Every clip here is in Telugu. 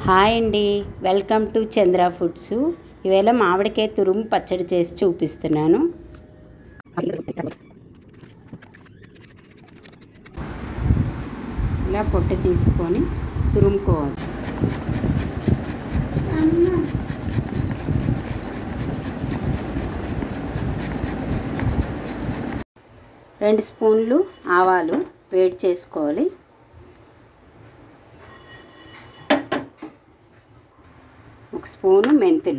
హాయ్ అండి వెల్కమ్ టు చంద్ర ఫుడ్స్ ఈవేళ మామిడికాయ తురుము పచ్చడి చేసి చూపిస్తున్నాను ఇలా పొట్టు తీసుకొని తురుముకోవాలి రెండు స్పూన్లు ఆవాలు వేడి చేసుకోవాలి ఒక స్పూను మెంతులు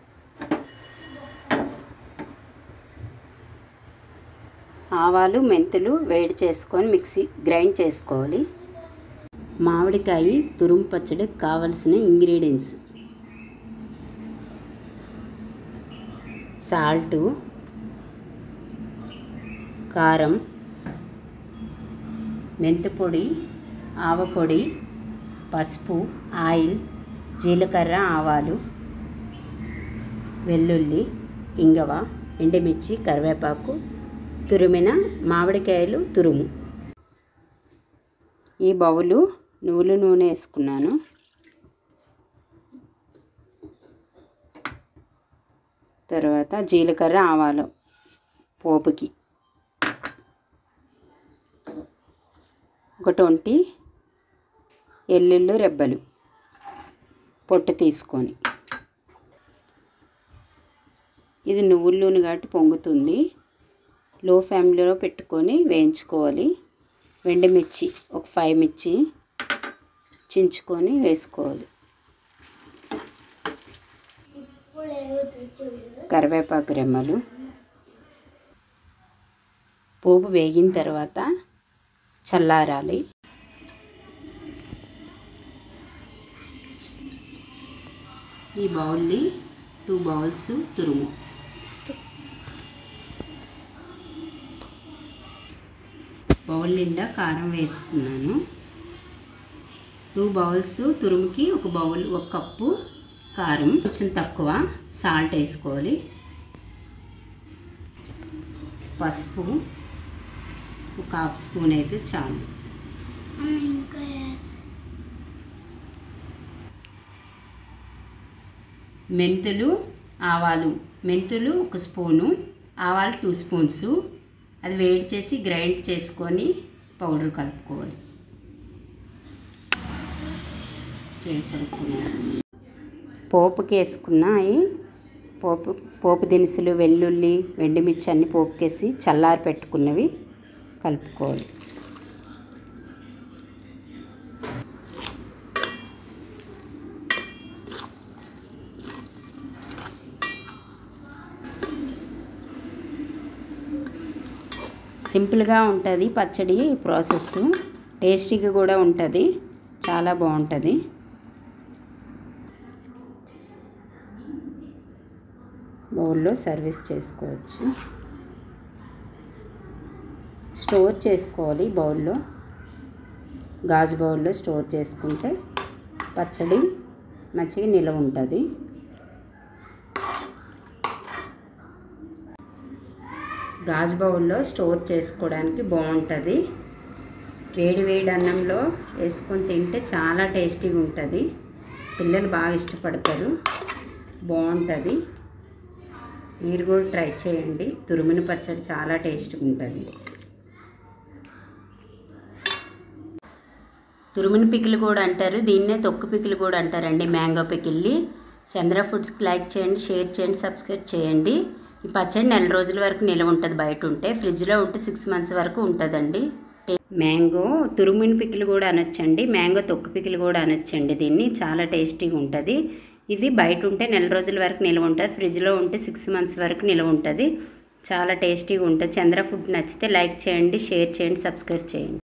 ఆవాలు మెంతులు వేడి చేసుకొని మిక్సీ గ్రైండ్ చేసుకోవాలి మామిడికాయ తురుము పచ్చడికి కావలసిన ఇంగ్రీడియంట్స్ సాల్టు కారం మెంతిపొడి ఆవపొడి పసుపు ఆయిల్ జీలకర్ర ఆవాలు వెల్లుల్లి ఇంగవ ఎండుమిర్చి కరివేపాకు తురిమిన మామిడికాయలు తురుము ఈ బౌలు నువ్వుల నూనె వేసుకున్నాను తర్వాత జీలకర్ర ఆవాలు పోపుకి ఒక ట్వంటీ ఎల్లుళ్ళు రెబ్బలు పొట్టు తీసుకొని ఇది నువ్వుల నూనె కాబట్టి పొంగుతుంది లో ఫ్లేమ్లో పెట్టుకొని వేయించుకోవాలి వెండిమిర్చి ఒక ఫైవ్ మిర్చి చించుకొని వేసుకోవాలి కరివేపాకు రెమ్మలు పోపు వేగిన తర్వాత చల్లారాలి ఈ బౌల్ని టూ బౌల్స్ తురుము బౌల్ నిండా కారం వేసుకున్నాను టూ బౌల్స్ తురుముకి ఒక బౌల్ ఒక కప్పు కారం కొంచెం తక్కువ సాల్ట్ వేసుకోవాలి పసుపు ఒక హాఫ్ స్పూన్ అయితే చాలు మెంతులు ఆవాలు మెంతులు ఒక స్పూను ఆవాలు టూ స్పూన్స్ అది వేడి చేసి గ్రైండ్ చేసుకొని పౌడర్ కలుపుకోవాలి పోపుకి వేసుకున్నాయి పోపు పోపు దినుసులు వెల్లుల్లి వెండిమిర్చి అన్ని పోపుకేసి చల్లారి పెట్టుకున్నవి కలుపుకోవాలి సింపుల్గా ఉంటుంది పచ్చడి ప్రాసెస్ టేస్టీగా కూడా ఉంటుంది చాలా బాగుంటుంది బౌల్లో సర్వీస్ చేసుకోవచ్చు స్టోర్ చేసుకోవాలి బౌల్లో గాజు బౌల్లో స్టోర్ చేసుకుంటే పచ్చడి మంచిగా నిలవ ఉంటుంది గాజు బౌల్లో స్టోర్ చేసుకోవడానికి బాగుంటుంది వేడి వేడి అన్నంలో వేసుకొని తింటే చాలా టేస్టీగా ఉంటుంది పిల్లలు బాగా ఇష్టపడతారు బాగుంటుంది మీరు కూడా ట్రై చేయండి తురుముని పచ్చడి చాలా టేస్ట్గా ఉంటుంది తురుముని పికిల్ కూడా అంటారు దీన్నే తొక్కు పికిల్ కూడా అంటారండి మ్యాంగో పికిల్ని చంద్ర ఫుడ్స్కి లైక్ చేయండి షేర్ చేయండి సబ్స్క్రైబ్ చేయండి ఈ పచ్చడి నెల రోజుల వరకు నిల్వ ఉంటుంది బయట ఉంటే ఫ్రిడ్జ్లో ఉంటే సిక్స్ మంత్స్ వరకు ఉంటుందండి మ్యాంగో తురుముని పికిల్ కూడా అనొచ్చండి మ్యాంగో తొక్కు పికిల్ కూడా అనొచ్చండి దీన్ని చాలా టేస్టీగా ఉంటుంది ఇది బయట ఉంటే నెల రోజుల వరకు నిల్వ ఉంటుంది ఫ్రిడ్జ్లో ఉంటే సిక్స్ మంత్స్ వరకు నిల్వ ఉంటుంది చాలా టేస్టీగా ఉంటుంది చంద్ర ఫుడ్ నచ్చితే లైక్ చేయండి షేర్ చేయండి సబ్స్క్రైబ్ చేయండి